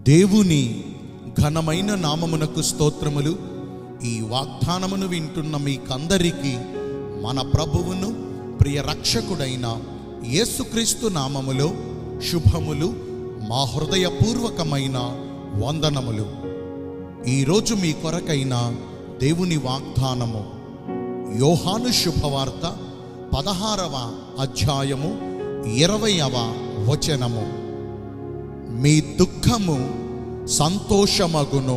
దేవుని ఘనమైన నామమునకు స్తోత్రములు ఈ వాగ్దానమును వింటున్న మీకందరికీ మన ప్రభువును ప్రియ రక్షకుడైన యేసుక్రీస్తు నామములో శుభములు మా హృదయపూర్వకమైన వందనములు ఈరోజు మీ కొరకైన దేవుని వాగ్దానము యోహాను శుభవార్త పదహారవ అధ్యాయము ఇరవయవ వచనము మీ దుఃఖము సంతోషమగును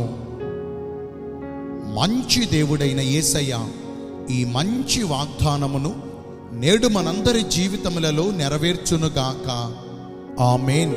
మంచి దేవుడైన యేసయ్య ఈ మంచి వాగ్దానమును నేడు మనందరి జీవితములలో నెరవేర్చునుగాక ఆమెన్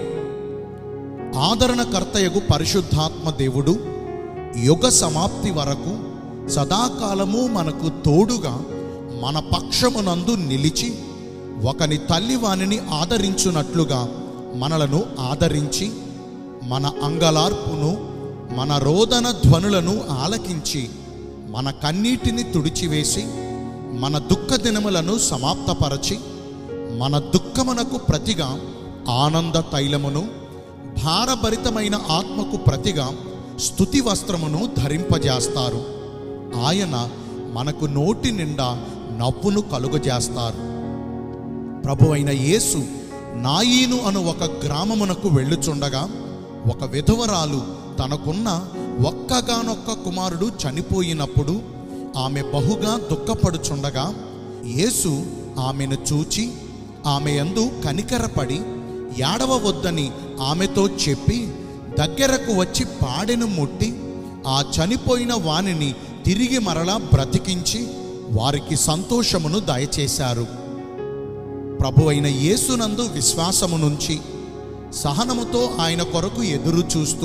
ఆదరణకర్తయగు పరిశుద్ధాత్మ దేవుడు యుగ సమాప్తి వరకు సదాకాలము మనకు తోడుగా మన పక్షమునందు నిలిచి ఒకని తల్లి వానిని ఆదరించున్నట్లుగా మనలను ఆదరించి మన అంగలార్పును మన రోదన ధ్వనులను ఆలకించి మన కన్నీటిని తుడిచివేసి మన దుఃఖ దినములను సమాప్తపరచి మన దుఃఖమునకు ప్రతిగా ఆనంద తైలమును భారభరితమైన ఆత్మకు ప్రతిగా స్తుతి వస్త్రమును ధరింపజేస్తారు ఆయన మనకు నోటి నిండా నవ్వును కలుగజేస్తారు ప్రభు అయిన యేసు నాయీను అను ఒక గ్రామమునకు వెళ్ళుచుండగా ఒక విధవరాలు తనకున్న ఒక్కగానొక్క కుమారుడు చనిపోయినప్పుడు ఆమె బహుగా దుఃఖపడుచుండగా యేసు ఆమెను చూచి ఆమె యందు కనికరపడి ఏడవవద్దని ఆమెతో చెప్పి దగ్గరకు వచ్చి పాడెను ముట్టి ఆ చనిపోయిన వానిని తిరిగి మరలా బ్రతికించి వారికి సంతోషమును దయచేశారు ప్రభు అయిన యేసునందు విశ్వాసము నుంచి సహనముతో ఆయన కొరకు ఎదురు చూస్తూ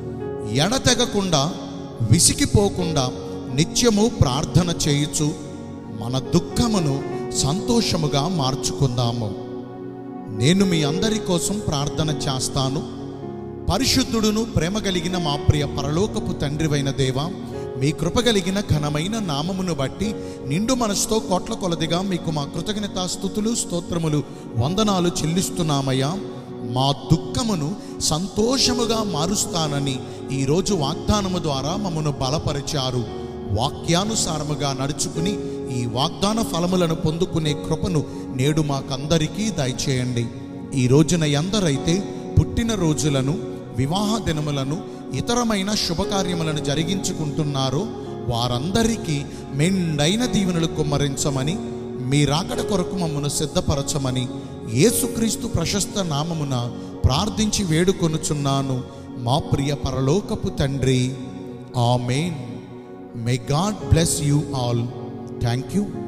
ఎడతెగకుండా విసిగిపోకుండా నిత్యము ప్రార్థన చేయుచు మన దుఃఖమును సంతోషముగా మార్చుకుందాము నేను మీ అందరి కోసం ప్రార్థన చేస్తాను పరిశుద్ధుడును ప్రేమ కలిగిన మా ప్రియ పరలోకపు తండ్రివైన దేవా మీ కృప కలిగిన ఘనమైన నామమును బట్టి నిండు మనసుతో కోట్ల కొలదిగా మీకు మా కృతజ్ఞతాస్థుతులు స్తోత్రములు వందనాలు చెల్లిస్తున్నామయ్యా మా దుఃఖమును సంతోషముగా మారుస్తానని ఈరోజు వాగ్దానము ద్వారా మమ్మను బలపరిచారు వాక్యానుసారముగా నడుచుకుని ఈ వాగ్దాన ఫలములను పొందుకునే కృపను నేడు మాకందరికీ దయచేయండి ఈ రోజున ఎందరైతే పుట్టిన రోజులను వివాహ దినములను ఇతరమైన శుభకార్యములను జరిగించుకుంటున్నారో వారందరికీ మెండైన దీవెనలు కుమ్మరించమని మీ రాకడ కొరకు మమ్మను సిద్ధపరచమని యేసుక్రీస్తు ప్రశస్త నామమున ప్రార్థించి వేడుకొనుచున్నాను మా ప్రియ పరలోకపు తండ్రి amen may God bless you all thank you